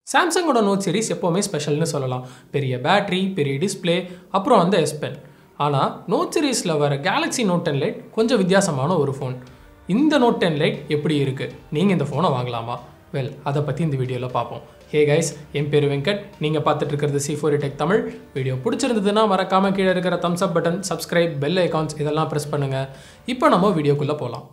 சாம்சங்கோட note series எப்போவுமே ஸ்பெஷல்னு சொல்லலாம் பெரிய பேட்டரி பெரிய டிஸ்ப்ளே அப்புறம் அந்த எஸ் பென் ஆனால் நோட் சீரிஸில் வர கேலக்ஸி நோட் டென் லைட் கொஞ்சம் வித்தியாசமான ஒரு ஃபோன் இந்த நோட் டென் லைட் எப்படி இருக்குது நீங்கள் இந்த ஃபோனை வாங்கலாமா வெல் அதை பற்றி இந்த வீடியோவில் பார்ப்போம் ஹே கைஸ் என் பேர் வெங்கட் நீங்கள் பார்த்துட்டு இருக்கிறது C four tech Tamil video பிடிச்சிருந்ததுன்னா மறக்காமல் கீழே இருக்கிற thumbs up button subscribe bell icons இதெல்லாம் ப்ரெஸ் பண்ணுங்கள் இப்போ நம்ம வீடியோக்குள்ளே போகலாம்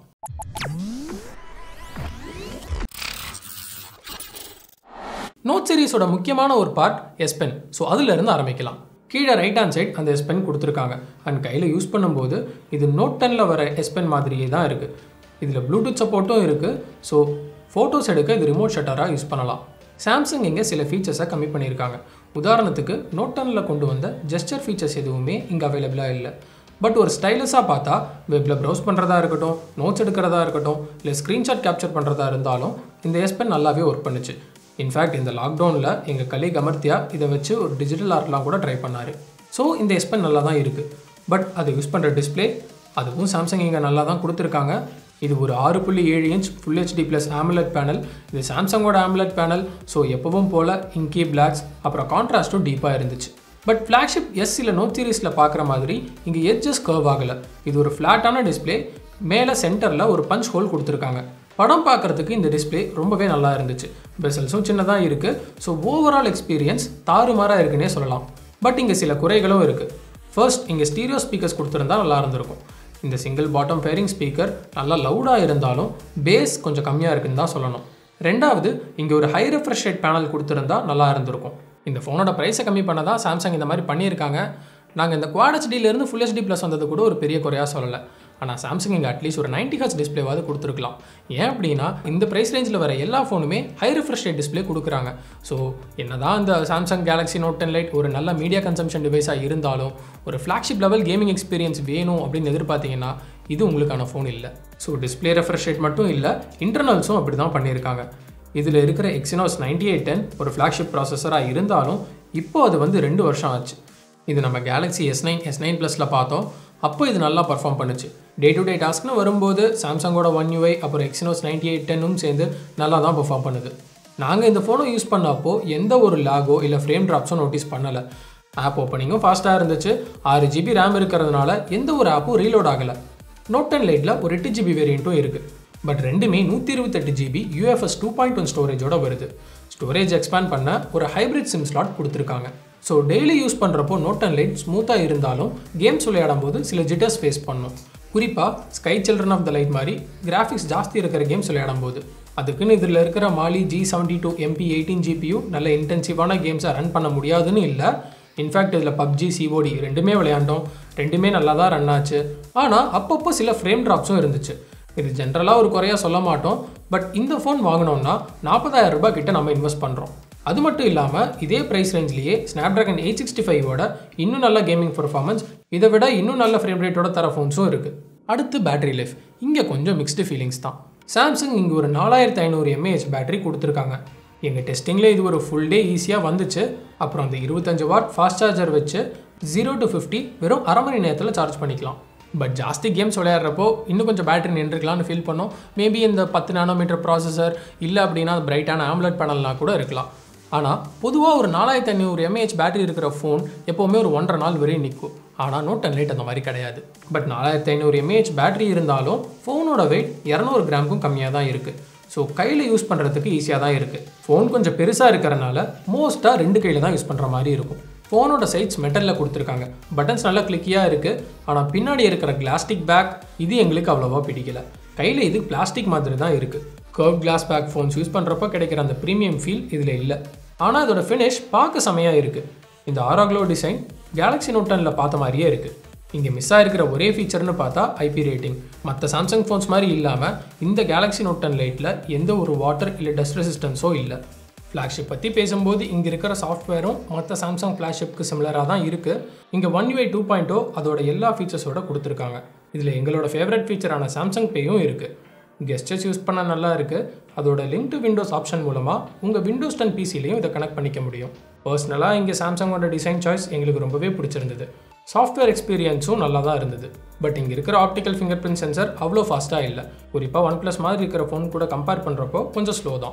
நோட் சீரிஸோட முக்கியமான ஒரு பார்ட் எஸ் பென் ஸோ அதிலிருந்து ஆரம்பிக்கலாம் கீழே ரைட் ஹேண்ட் சைட் அந்த எஸ் பென் கொடுத்துருக்காங்க அண்ட் கையில் யூஸ் பண்ணும்போது இது நோட் டெனில் வர எஸ் பென் மாதிரியே தான் இருக்குது இதில் ப்ளூடூத் சப்போர்ட்டும் இருக்குது ஸோ ஃபோட்டோஸ் எடுக்க இது ரிமோட் ஷட்டராக யூஸ் பண்ணலாம் சாம்சங் இங்கே சில ஃபீச்சர்ஸை கம்மி பண்ணியிருக்காங்க உதாரணத்துக்கு நோட் டெனில் கொண்டு வந்த ஜெஸ்டர் ஃபீச்சர்ஸ் எதுவுமே இங்கே அவைலபிளாக இல்லை பட் ஒரு ஸ்டைலஸாக பார்த்தா வெப்பில் ப்ரௌஸ் பண்ணுறதா இருக்கட்டும் நோட்ஸ் எடுக்கிறதா இருக்கட்டும் இல்லை ஸ்க்ரீன்ஷாட் கேப்சர் பண்ணுறதா இருந்தாலும் இந்த எஸ் பென் நல்லாவே ஒர்க் பண்ணுச்சு இன்ஃபேக்ட் இந்த லாக்டவுனில் எங்கள் கலீக் அமர்த்தியா இதை வச்சு ஒரு டிஜிட்டல் ஆர்ட்லாம் கூட ட்ரை பண்ணார் ஸோ இந்த எஸ் பென் நல்லா தான் இருக்குது பட் அதை யூஸ் பண்ணுற டிஸ்பிளே அதுவும் சாம்சங் இங்கே நல்லா தான் கொடுத்துருக்காங்க இது ஒரு ஆறு புள்ளி ஏழு inch full HD plus amoled panel இது சாம்சங்கோட ஆம்லெட் பேனல் ஸோ எப்பவும் போல் இங்கி பிளாக்ஸ் அப்புறம் கான்ட்ராஸ்ட்டும் டீப்பாக இருந்துச்சு பட் ஃப்ளாக்ஷிப் எஸ் இல்லை நோட் சீரிஸில் பார்க்குற மாதிரி இங்கே எட்ஜஸ் கர்வ் ஆகலை இது ஒரு ஃப்ளாட்டான டிஸ்பிளே மேலே சென்டரில் ஒரு பஞ்ச் ஹோல் கொடுத்துருக்காங்க படம் பார்க்குறதுக்கு இந்த டிஸ்பிளே ரொம்பவே நல்லா இருந்துச்சு பெசல்ஸும் சின்னதாக இருக்குது ஸோ ஓவரால் எக்ஸ்பீரியன்ஸ் தாறுமாறாக இருக்குன்னே சொல்லலாம் பட் இங்கே சில குறைகளும் இருக்குது ஃபர்ஸ்ட் இங்கே ஸ்டீரியோ ஸ்பீக்கர்ஸ் கொடுத்துருந்தா நல்லா இருந்திருக்கும் இந்த சிங்கிள் பாட்டம் ஃபேரிங் ஸ்பீக்கர் நல்லா லவுடாக இருந்தாலும் பேஸ் கொஞ்சம் கம்மியாக இருக்குன்னு தான் சொல்லணும் ரெண்டாவது இங்கே ஒரு ஹை ரெஃப்ரெஷ் ரேட் பேனல் கொடுத்துருந்தா நல்லா இருந்திருக்கும் இந்த ஃபோனோட ப்ரைஸை கம்மி பண்ண தான் சாம்சங் இந்த மாதிரி பண்ணியிருக்காங்க நாங்கள் இந்த குவாட் ஹெச்டியிலேருந்து ஃபுல் ஹெச்டி ப்ளஸ் வந்தது கூட ஒரு பெரிய குறையாக சொல்லலை ஆனால் சாம்சங் இங்கே அட்லீஸ்ட் ஒரு நைன்டி ஹர்ட்ஸ் டிஸ்பிளேவாவது கொடுத்துருக்கலாம் ஏன் அப்படின்னா இந்த ப்ரைஸ் ரேஞ்சில் வர எல்லா ஃபோனுமே ஹை ரிஃப்ரெஷ் ரேட் டிஸ்பிளே கொடுக்குறாங்க ஸோ என்னதான் இந்த Samsung Galaxy note ten lite ஒரு நல்ல மீடியா கன்சம்ஷன் டிவைஸாக இருந்தாலும் ஒரு ஃப்ளாக்ஷிப் லெவல் கேமிங் எக்ஸ்பீரியன்ஸ் வேணும் அப்படின்னு எதிர்பார்த்தீங்கன்னா இது உங்களுக்கான ஃபோன் இல்லை ஸோ டிஸ்பிளே ரெஃப்ரெஷ் ரேட் மட்டும் இல்லை இன்டர்னல்ஸும் அப்படி தான் பண்ணியிருக்காங்க இதில் இருக்கிற எக்ஸினோஸ் நைன்டி எயிட் டென் ஒரு ஃப்ளாக்ஷிப் ப்ராசஸராக இருந்தாலும் இப்போ அது வந்து ரெண்டு வருஷம் ஆச்சு இது நம்ம Galaxy S nine S nine ப்ளஸில் பார்த்தோம் அப்போ இது நல்லா பர்ஃபார்ம் பண்ணுச்சு டே டு டே டாஸ்க்னு வரும்போது சாம்சங்கோட ஒன் யூஐ அப்புறம் எக்ஸினோஸ் நைன்டி எயிட் டென்னும் சேர்ந்து நல்லா தான் பர்ஃபார்ம் பண்ணுது நாங்கள் இந்த ஃபோனை யூஸ் பண்ணப்போ எந்த ஒரு லேகோ இல்லை ஃப்ரேம் ட்ராப்ஸும் நோட்டீஸ் பண்ணலை ஆப் ஓப்பனிங்கும் ஃபாஸ்ட்டாக இருந்துச்சு ஆறு ஜிபி ரேம் இருக்கிறதுனால எந்த ஒரு ஆப்பும் ரீலோட் ஆகலை நோட் டென் லைட்டில் ஒரு எட்டு ஜிபி வேரியண்ட்டும் இருக்குது பட் ரெண்டுமே நூற்றி இருபத்தெட்டு GB UFS two point one ஸ்டோரேஜோட வருது ஸ்டோரேஜ் எக்ஸ்பேண்ட் பண்ண ஒரு ஹைப்ரிட் சிம் ஸ்லாட் கொடுத்துருக்காங்க ஸோ டெய்லி யூஸ் பண்ணுறப்போ நோட் அண்ட் லைட் ஸ்மூத்தாக இருந்தாலும் கேம்ஸ் விளையாடும் போது சில ஜிட்டர்ஸ் ஃபேஸ் பண்ணும் குறிப்பாக sky children of the light மாதிரி கிராஃபிக்ஸ் ஜாஸ்தி இருக்கிற கேம்ஸ் விளையாடும் போது அதுக்குன்னு இதில் இருக்கிற Mali G seventy two MP eighteen GPU நல்ல இன்டென்சிவான கேம்ஸை ரன் பண்ண முடியாதுன்னு இல்லை இன்ஃபேக்ட் இதில் பப்ஜி சிஓடி ரெண்டுமே விளையாண்டோம் ரெண்டுமே நல்லா தான் ரன் ஆச்சு ஆனால் அப்பப்போ சில ஃப்ரேம் ட்ராப்ஸும் இருந்துச்சு இது ஜென்ரலாக ஒரு குறையாக சொல்ல மாட்டோம் பட் இந்த ஃபோன் வாங்கினோம்னா நாற்பதாயிரம் ரூபாய் கிட்ட நம்ம இன்வெஸ்ட் பண்ணுறோம் அது மட்டும் இல்லாமல் இதே ப்ரைஸ் ரேஞ்ச்லேயே ஸ்னாப்ட்ராகன் எயிட் சிக்ஸ்டி ஃபைவோட இன்னும் நல்ல கேமிங் பர்ஃபார்மன்ஸ் இதை விட இன்னும் நல்ல ஃப்ரேம் ரேட்டோட தர ஃபோன்ஸும் இருக்குது அடுத்து பேட்டரி லைஃப் இங்கே கொஞ்சம் மிக்ஸ்டு ஃபீலிங்ஸ் தான் சாம்சங் இங்கே ஒரு நாலாயிரத்து ஐநூறு எம்ஏஹெச் பேட்டரி கொடுத்துருக்காங்க எங்கள் டெஸ்டிங்கில் இது ஒரு ஃபுல் டே ஈஸியாக வந்துச்சு அப்புறம் அந்த இருபத்தஞ்சு வாட் ஃபாஸ்ட் சார்ஜர் வச்சு ஜீரோ டு ஃபிஃப்டி வெறும் அரை மணி நேரத்தில் சார்ஜ் பண்ணிக்கலாம் பட் ஜாஸ்தி கேம்ஸ் விளையாடுறப்போ இன்னும் கொஞ்சம் பேட்டரி நின்றுக்கலாம்னு ஃபீல் பண்ணோம் மேபி இந்த பத்து நானோமீட்டர் ப்ராசஸர் இல்லை அப்படின்னா பிரைட்டான ஆம்லெட் பேனல்னா கூட இருக்கலாம் ஆனால் பொதுவாக ஒரு நாலாயிரத்தி ஐநூறு எம்ஏஹெச் பேட்டரி இருக்கிற ஃபோன் எப்போவுமே ஒரு ஒன்றரை நாள் வரையும் நிற்கும் ஆனால் நோட் அண்ட் லைட் அந்த மாதிரி கிடையாது பட் நாலாயிரத்தி ஐநூறு எம்ஏஹெச் பேட்டரி இருந்தாலும் ஃபோனோட வெயிட் இரநூறு கிராமுக்கும் கம்மியாக தான் இருக்குது ஸோ கையில் யூஸ் பண்ணுறதுக்கு ஈஸியாக தான் இருக்குது ஃபோன் கொஞ்சம் பெருசாக இருக்கிறனால மோஸ்ட்டாக ரெண்டு கையில் தான் யூஸ் பண்ணுற மாதிரி இருக்கும் ஃபோனோட சைட்ஸ் மெட்டலில் கொடுத்துருக்காங்க பட்டன்ஸ் நல்லா கிளிக்கியாக இருக்குது ஆனால் பின்னாடி இருக்கிற கிளாஸ்டிக் பேக் இது எங்களுக்கு அவ்வளோவா பிடிக்கல கையில் இது பிளாஸ்டிக் மாதிரி தான் இருக்குது curve glass back phones use பண்ணுறப்போ கிடைக்கிற அந்த ப்ரீமியம் ஃபீல் இதில் இல்லை ஆனால் இதோட ஃபினிஷ் பார்க்க செமையாக இருக்குது இந்த ஆராக்லோ டிசைன் கேலக்ஸி நோட் டெனில் பார்த்த மாதிரியே இருக்குது இங்கே மிஸ் ஆகிருக்கிற ஒரே ஃபீச்சர்னு பார்த்தா ஐபி ரேட்டிங் மற்ற சாம்சங் ஃபோன்ஸ் மாதிரி இல்லாமல் இந்த கேலக்ஸி நோட் டென் லைட்டில் எந்த ஒரு வாட்டர் இல்லை டஸ்ட் ரெசிஸ்டன்ஸோ இல்லை ஃப்ளாக்ஷிப் பற்றி பேசும்போது இங்கே இருக்கிற சாஃப்ட்வேரும் மற்ற சாம்சங் ஃப்ளாக்ஷிப்க்கு சிமிலராக தான் இருக்குது இங்கே ஒன் யூஐ டூ பாயிண்ட் அதோட எல்லா ஃபீச்சர்ஸோட கொடுத்துருக்காங்க இதில் எங்களோட ஃபேவரட் ஃபீச்சரான சாம்சங் பேயும் இருக்குது கெஸ்டர்ஸ் யூஸ் பண்ண நல்லா இருக்குது அதோட லிங்க் டு விண்டோஸ் ஆப்ஷன் மூலமாக உங்கள் விண்டோஸ் டென் பிசிலையும் இதை கனெக்ட் பண்ணிக்க முடியும் பர்சனலாக இங்கே சாம்சங்கோட டிசைன் சாய்ஸ் எங்களுக்கு ரொம்பவே பிடிச்சிருந்தது சாஃப்ட்வேர் எக்ஸ்பீரியன்ஸும் நல்லா தான் இருந்தது பட் இங்கே இருக்கிற ஆப்டிக்கல் ஃபிங்கர் பிரிண்ட் சென்சர் அவ்வளோ ஃபாஸ்ட்டாக இல்லை குறிப்பாக ஒன் ப்ளஸ் மாதிரி இருக்கிற ஃபோன் கூட கம்பேர் பண்ணுறப்போ கொஞ்சம் ஸ்லோ தான்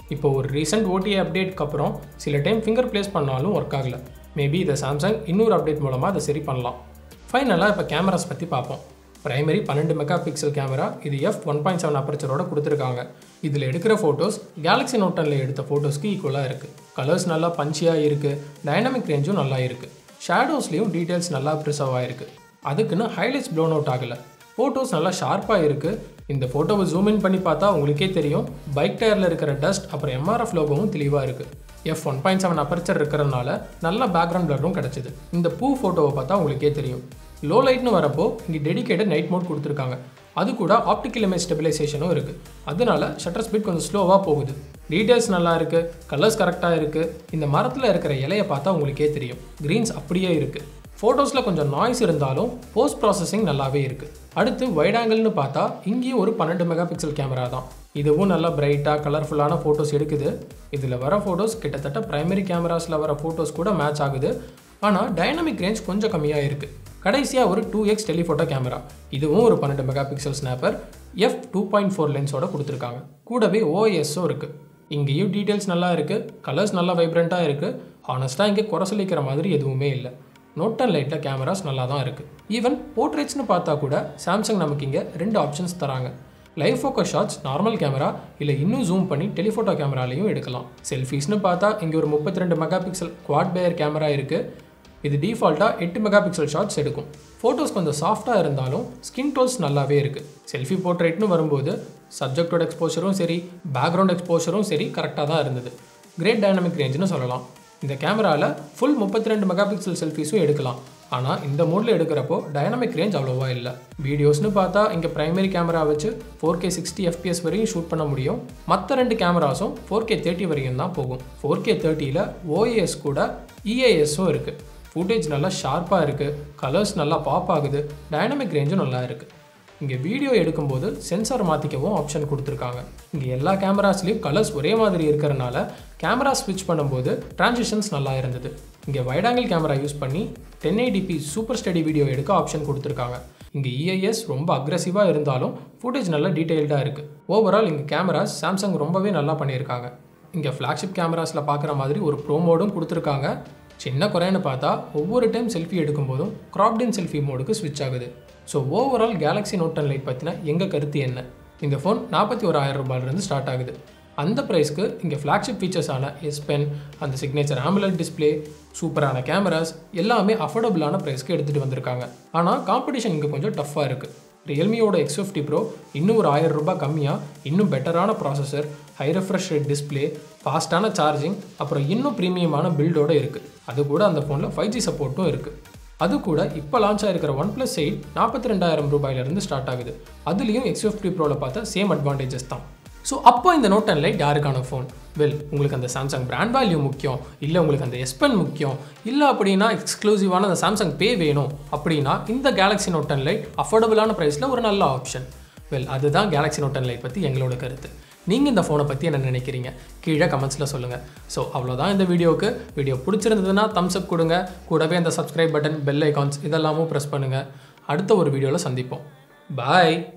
இப்போ ஒரு ரீசெண்ட் ஓடிஏ அப்டேட்க்கு அப்புறம் சில டைம் ஃபிங்கர் ப்ளேஸ் பண்ணாலும் ஒர்க் ஆகல மேபி இதை சாம்சங் இன்னொரு அப்டேட் மூலமாக அதை சரி பண்ணலாம் ஃபைனலாக இப்போ கேமராஸ் பற்றி பார்ப்போம் பிரைமரி பன்னெண்டு மெகா பிக்சல் கேமரா இது எஃப் ஒன் பாயிண்ட் செவன் அப்பர்ச்சரோட கொடுத்துருக்காங்க இதில் எடுக்கிற ஃபோட்டோஸ் கேலக்ஸி நோட் டென்னில் எடுத்த ஃபோட்டோஸ்க்கு ஈக்குவலாக இருக்குது கலர்ஸ் நல்லா பஞ்சியாக இருக்குது டைனமிக் ரேஞ்சும் நல்லா இருக்குது ஷேடோஸ்லேயும் டீட்டெயில்ஸ் நல்லா ப்ரிசர்வ் ஆயிருக்கு அதுக்குன்னு ஹைலைட்ஸ் ப்ளோன் அவுட் ஆகலை ஃபோட்டோஸ் நல்லா ஷார்ப்பாக இருக்குது இந்த ஃபோட்டோவை ஜூம் இன் பண்ணி பார்த்தா உங்களுக்கே தெரியும் பைக் டயரில் இருக்கிற டஸ்ட் அப்புறம் எம்ஆர்எஃப் லோகோவும் தெளிவாக இருக்குது F one point seven aperture இருக்கிறதுனால நல்ல பேக்ரவுண்ட் பிளரும் கிடச்சிது இந்த பூ ஃபோட்டோவை பார்த்தா உங்களுக்கே தெரியும் லோ லைட்னு வரப்போ இங்கே டெடிகேட்டட் நைட் மோட் கொடுத்துருக்காங்க அது கூட ஆப்டிக்கல் இமேஜ் ஸ்டெபிலைசேஷனும் இருக்குது அதனால ஷட்டர் ஸ்பீட் கொஞ்சம் ஸ்லோவாக போகுது டீட்டெயில்ஸ் நல்லா இருக்குது கலர்ஸ் கரெக்டாக இருக்குது இந்த மரத்தில் இருக்கிற இலையை பார்த்தா உங்களுக்கே தெரியும் க்ரீன்ஸ் அப்படியே இருக்குது ஃபோட்டோஸில் கொஞ்சம் நாய்ஸ் இருந்தாலும் போஸ்ட் ப்ராசஸிங் நல்லாவே இருக்குது அடுத்து வைட் ஆங்கிள்னு பார்த்தா இங்கேயும் ஒரு பன்னெண்டு மெகா பிக்சல் கேமரா தான் இதுவும் நல்லா பிரைட்டாக கலர்ஃபுல்லான ஃபோட்டோஸ் எடுக்குது இதில் வர ஃபோட்டோஸ் கிட்டத்தட்ட ப்ரைமரி கேமராஸில் வர ஃபோட்டோஸ் கூட மேட்ச் ஆகுது ஆனால் டைனமிக் ரேஞ்ச் கொஞ்சம் கம்மியாக இருக்குது கடைசியாக ஒரு டூ எக்ஸ் டெலிஃபோட்டோ கேமரா இதுவும் ஒரு பன்னெண்டு mega pixel snapper F two point four லென்ஸோட கொடுத்துருக்காங்க கூடவே ஓஎஸும் இருக்குது இங்கேயும் டீட்டெயில்ஸ் நல்லா இருக்குது கலர்ஸ் நல்லா வைப்ரண்ட்டாக இருக்குது ஹானஸ்ட்டாக இங்கே குறை சொல்லிக்கிற மாதிரி எதுவுமே இல்லை நோட் அண்ட் லைட்டில் கேமராஸ் நல்லா தான் இருக்குது ஈவன் போர்ட்ரேட்ஸ்னு பார்த்தா கூட சாம்சங் நமக்கு இங்கே ரெண்டு ஆப்ஷன்ஸ் தராங்க live focus shots normal camera இல்லை இன்னும் ஜூம் பண்ணி டெலிஃபோட்டோ கேமராலையும் எடுக்கலாம் செல்ஃபீஸ்னு பார்த்தா இங்கே ஒரு முப்பத்தி ரெண்டு mega pixel quad bayer camera இருக்குது இது டிஃபால்ட்டாக எட்டு மெகா பிக்சல் ஷாட்ஸ் எடுக்கும் ஃபோட்டோஸ் கொஞ்சம் சாஃப்டாக இருந்தாலும் ஸ்கின் டோல்ஸ் நல்லாவே இருக்குது செல்ஃபி போர்ட்ரேட்னு வரும்போது சப்ஜெக்டோட எக்ஸ்போஷரும் சரி பேக்ரவுண்ட் எக்ஸ்போஷரும் சரி கரெக்டாக தான் இருந்தது கிரேட் டைனமிக் ரேஞ்சுன்னு சொல்லலாம் இந்த கேமராவில் ஃபுல் முப்பத்தி ரெண்டு மெகா பிக்சல் செல்ஃபீஸும் எடுக்கலாம் ஆனால் இந்த மோடில் எடுக்கிறப்போ டைனமிக் ரேஞ்ச் அவ்வளோவா இல்லை வீடியோஸ்னு பார்த்தா இங்கே பிரைமரி கேமரா வச்சு ஃபோர் கே சிக்ஸ்டி எஃபிஎஸ் வரையும் ஷூட் பண்ண முடியும் மற்ற ரெண்டு கேமராஸும் ஃபோர் கே தேர்ட்டி வரையும் தான் போகும் ஃபோர் கே தேர்ட்டியில் ஓஏஎஸ் கூட இஏஎஸும் இருக்குது ஃபுட்டேஜ் நல்லா ஷார்ப்பாக இருக்குது கலர்ஸ் நல்லா பாப் ஆகுது டைனமிக் ரேஞ்சும் நல்லா இருக்குது இங்கே வீடியோ எடுக்கும்போது சென்சார் மாற்றிக்கவும் ஆப்ஷன் கொடுத்துருக்காங்க இங்கே எல்லா கேமராஸ்லேயும் கலர்ஸ் ஒரே மாதிரி இருக்கிறனால கேமரா ஸ்விட்ச் பண்ணும்போது டிரான்சிஷன்ஸ் நல்லா இருந்தது இங்கே வைட் ஆங்கிள் கேமரா யூஸ் பண்ணி ten eighty p super steady video எடுக்க ஆப்ஷன் கொடுத்துருக்காங்க இங்கே இஐஎஸ் ரொம்ப அக்ரெசிவாக இருந்தாலும் ஃபுட்டேஜ் நல்லா டீட்டெயில்டாக இருக்குது ஓவரால் இங்கே கேமராஸ் சாம்சங் ரொம்பவே நல்லா பண்ணியிருக்காங்க இங்கே ஃப்ளாக்ஷிப் கேமராஸில் பார்க்குற மாதிரி ஒரு ப்ரோ மோடும் கொடுத்துருக்காங்க சின்ன குறைன்னு பார்த்தா ஒவ்வொரு டைம் செல்ஃபி எடுக்கும்போதும் க்ராப்டின் செல்ஃபி மோடுக்கு ஸ்விட்ச் ஆகுது so overall Galaxy note ten Lite பற்றின எங்கள் கருத்து என்ன இந்த ஃபோன் நாற்பத்தி ஒரு ஆயிரம் ரூபாயிலிருந்து ஸ்டார்ட் ஆகுது அந்த ப்ரைஸ்க்கு இங்கே ஃப்ளாக்ஷிப் ஃபீச்சர்ஸான எஸ் பென் அந்த சிக்னேச்சர் ஆம்புலன்ட் டிஸ்பிளே சூப்பரான கேமராஸ் எல்லாமே அஃபோர்டபுளான ப்ரைஸ்க்கு எடுத்துகிட்டு வந்திருக்காங்க ஆனால் காம்படிஷன் இங்கே கொஞ்சம் டஃப்பாக இருக்குது ரியல்மியோட எக்ஸ் ஃபிஃப்டி ப்ரோ இன்னும் ஒரு ஆயிரம் ரூபாய் கம்மியாக இன்னும் பெட்டரான processor high refresh rate display ஃபாஸ்ட்டான சார்ஜிங் அப்புறம் இன்னும் ப்ரீமியமான பில்டோட இருக்குது அது கூட அந்த ஃபோனில் ஃபைவ் ஜி சப்போர்ட்டும் இருக்குது அது கூட இப்போ லான்ச் ஆயிருக்கிற ஒன் ப்ளஸ் எயிட் நாற்பத்தி ரெண்டாயிரம் ரூபாயிலிருந்து ஸ்டார்ட் ஆகுது அதுலேயும் எக்ஸ் ஃபிஃப்டி ப்ரோவில் பார்த்தா சேம் அட்வான்டேஜஸ் தான் ஸோ அப்போ இந்த நோட் அண்ட் லைட் யாருக்கான ஃபோன் வெல் உங்களுக்கு அந்த சாம்சங் பிராண்ட் வேல்யூ முக்கியம் இல்லை உங்களுக்கு அந்த எஸ்பென் முக்கியம் இல்லை அப்படின்னா எக்ஸ்க்ளூசிவான அந்த சாம்சங் பே வேணும் அப்படின்னா இந்த கேலக்ஸி நோட் அண்ட் லைட் அஃபோர்டபுளான ப்ரைஸில் ஒரு நல்ல ஆப்ஷன் வெல் அதுதான் கேலக்ஸி நோட் அண்ட் லைட் பற்றி எங்களோட கருத்து நீங்கள் இந்த ஃபோனை பற்றி என்ன நினைக்கிறீங்க கீழே கமெண்ட்ஸில் சொல்லுங்கள் ஸோ அவ்வளோதான் இந்த வீடியோவுக்கு வீடியோ பிடிச்சிருந்ததுன்னா தம்ஸ் அப் கொடுங்க கூடவே அந்த சப்ஸ்கிரைப் பட்டன் பெல் ஐகான்ஸ் இதெல்லாமும் ப்ரெஸ் பண்ணுங்கள் அடுத்த ஒரு வீடியோவில் சந்திப்போம் பாய்